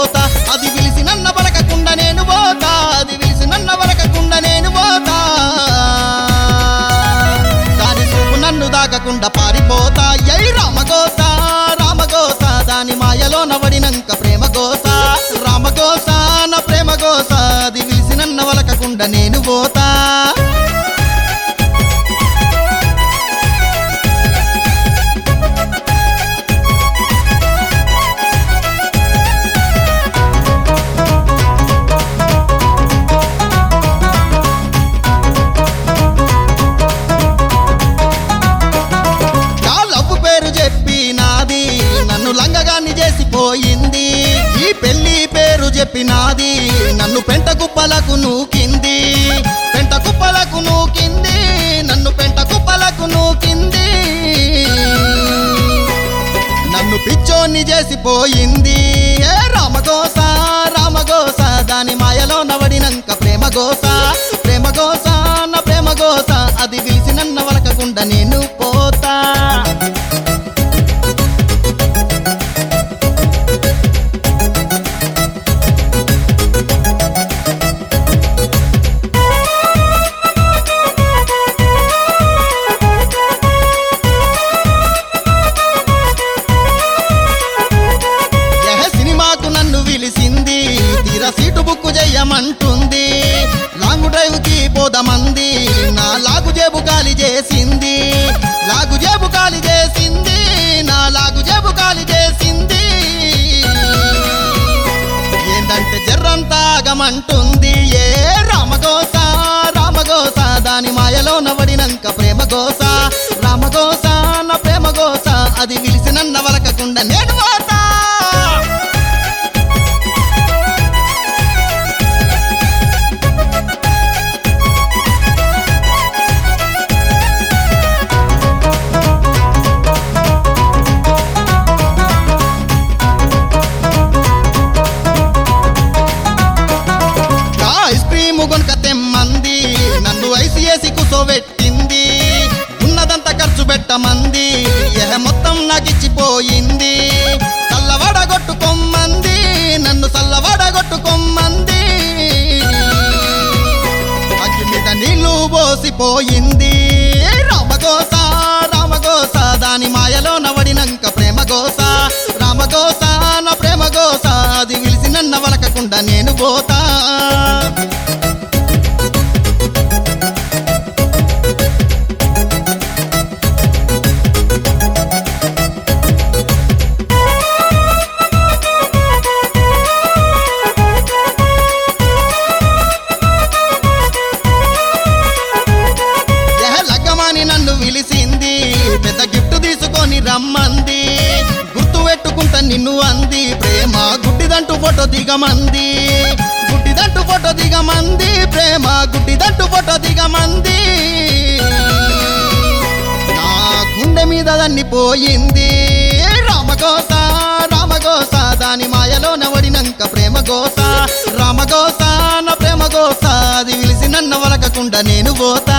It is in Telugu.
పోతా అది విలిసి నన్న పలకకుండా నేను పోతా అది విలిసి నన్న పలకకుండా నేను పోతా దాని చూపు నన్ను దాకకుండా పారిపోతా ఎయ్ రామగోస రామగోస దాని మాయలో నవడినంక ప్రేమ గోస రామగోస నా ప్రేమ గోస అది విలిసి నన్న వలకకుండా నేను పోతా నా లవ్వు పేరు చెప్పి నాది నన్ను లంగగాన్ని చేసిపోయింది ఈ పెళ్లి పేరు చెప్పి నాది నన్ను పెంట కుప్పలకు నూకింది పెంట కుప్పలకు నూకింది నన్ను పెంట కుప్పలకు నూకింది నన్ను పిచ్చోన్ని చేసిపోయింది ఏ రామగోస రామగోస దాని మాయలో నవడినంక ప్రేమ గోస ప్రేమ గోస నా ప్రేమ గోస అది విలిసి నన్న వలకకుండా నేను పోతా ఎహ సినిమాకు నన్ను పిలిచింది తీరా సీటు బుక్కు చెయ్యమంటుంది లాంగ్ డ్రైవ్ కి పోదామంది నా లాగు జేబు ఖాళీ చేసింది లాగు జేబు ఖాళీ చేసింది నా లాగు జేబు ఖాళీ చేసింది ఏందంటే జర్రంతా ఆగమంటుంది ఏ రామగోస రామగోస దాని మాయలో నవడినంక ప్రేమ గోస రామగోస నా ప్రేమ గోస అది విలిసి నన్న వలకకుండా నేను పోతా నా ఐస్ క్రీమ్ కొనుక తెమ్మంది నన్ను ఐసిఏసి కుసోబెట్టింది ఉన్నదంతా ఖర్చు పెట్టమంది ఎహ మొత్తం నాకు ఇచ్చిపోయింది చల్లవడగొట్టుకొమ్మంది నన్ను చల్లవడగొట్టుకొమ్మంది అగ్గి మీద నీళ్లు పోసిపోయింది రామగోస రామగోస దాని మాయలో నవడినంక ప్రేమ గోస రామగోస నా ప్రేమ గోస అది విలిసి నన్న వలకకుండా నేను పోతా ఎహ లగ్గమని నన్ను పిలిచింది పెద్ద గిఫ్ట్ తీసుకొని రమ్మంది గుర్తు పెట్టుకుంటా నిన్ను అంది ప్రేమ గుడ్డిదంటూ ఫోటో దిగమంది గుడ్డిదంటూ ఫోటో దిగమంది ప్రేమ గుడ్డిదంటూ ఫోటో దిగమంది నా గుండె మీద దాన్ని పోయింది రామగోస రామగోస దాని మాయలో నవడినంక ప్రేమ గోస రామగోస నా ప్రేమ గోస అది విలిసి నన్న వలకకుండా నేను పోతా